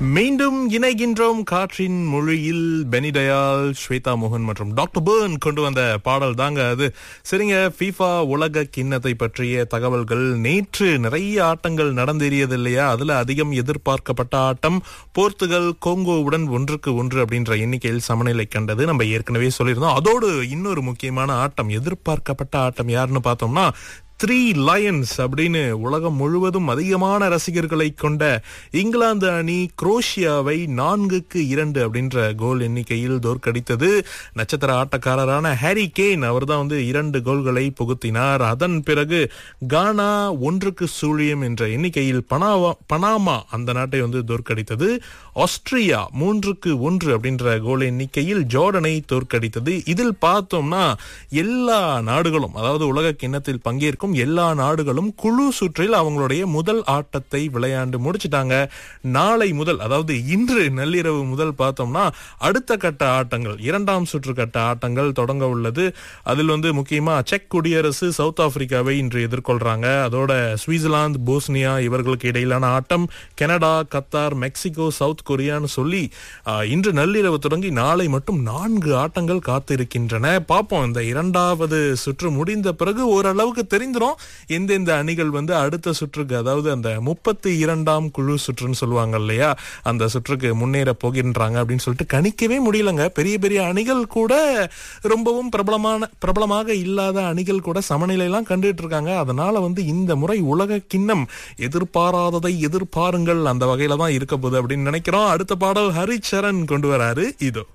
மீண்டும் இணைகின்றோம் காற்றின் மொழியில் பெனிடயால் ஸ்வேதா மோகன் மற்றும் டாக்டர் பேர்ன் கொண்டு வந்த பாடல் தாங்க அது சரிங்க ஃபீஃபா உலக கிண்ணத்தை பற்றிய தகவல்கள் நேற்று நிறைய ஆட்டங்கள் நடந்தேறியது இல்லையா அதுல அதிகம் எதிர்பார்க்கப்பட்ட ஆட்டம் போர்த்துகல் கோங்கோவுடன் ஒன்றுக்கு ஒன்று அப்படின்ற எண்ணிக்கையில் சமநிலை கண்டது நம்ம ஏற்கனவே சொல்லியிருந்தோம் அதோடு இன்னொரு முக்கியமான ஆட்டம் எதிர்பார்க்கப்பட்ட ஆட்டம் யாருன்னு பார்த்தோம்னா த்ரீ லயன்ஸ் அப்படின்னு உலகம் முழுவதும் அதிகமான ரசிகர்களை கொண்ட இங்கிலாந்து அணி குரோஷியாவை நான்குக்கு இரண்டு அப்படின்ற கோல் எண்ணிக்கையில் தோற்கடித்தது நட்சத்திர ஆட்டக்காரரான ஹாரி கேன் அவர் தான் வந்து இரண்டு கோல்களை புகுத்தினார் அதன் பிறகு கானா ஒன்றுக்கு சூழியம் என்ற எண்ணிக்கையில் பனாவா பனாமா அந்த நாட்டை வந்து தோற்கடித்தது ஆஸ்திரியா மூன்றுக்கு ஒன்று அப்படின்ற கோல் எண்ணிக்கையில் ஜோர்டனை தோற்கடித்தது இதில் பார்த்தோம்னா எல்லா நாடுகளும் அதாவது உலக கிண்ணத்தில் பங்கேற்கும் எல்லா நாடுகளும் குழு சுற்றில் அவங்களுடைய முதல் ஆட்டத்தை விளையாண்டு முடிச்சிட்டாங்க நாளை முதல் அதாவது இன்று நள்ளிரவு முதல் பார்த்தோம்னா அடுத்த கட்ட ஆட்டங்கள் இரண்டாம் சுற்று கட்ட ஆட்டங்கள் தொடங்க உள்ளது அதில் வந்து முக்கியமா செக் குடியரசு சவுத் ஆப்பிரிக்காவை இன்று எதிர்கொள்றாங்க அதோட சுவிட்சர்லாந்து போஸ்னியா இவர்களுக்கு இடையிலான ஆட்டம் கனடா கத்தார் மெக்சிகோ சவுத் கொரியான்னு சொல்லி ஆஹ், இன்று நள்ளிரவு தொடங்கி நாளை மட்டும் நான்கு ஆட்டங்கள் காத்திருக்கின்றன பார்ப்போம் இந்த இரண்டாவது சுற்று முடிந்த பிறகு ஓரளவுக்கு தெரிந்துரும் எந்தெந்த அணிகள் வந்து அடுத்த சுற்றுக்கு அதாவது அந்த முப்பத்தி இரண்டாம் குழு சுற்றுன்னு சொல்லுவாங்க இல்லையா அந்த சுற்றுக்கு முன்னேற போகின்றாங்க அப்படின்னு சொல்லிட்டு கணிக்கவே முடியலங்க பெரிய பெரிய அணிகள் கூட ரொம்பவும் பிரபலமான பிரபலமாக இல்லாத அணிகள் கூட சமநிலையெல்லாம் கண்டுட்டு இருக்காங்க அதனால வந்து இந்த முறை உலக கிண்ணம் எதிர்பாராததை எதிர்பாருங்கள் அந்த வகையில தான் இருக்க போகுது அப்படின்னு நினைக்கிறோம் அடுத்த பாடல் ஹரிச்சரன் கொண்டு வராரு இதோ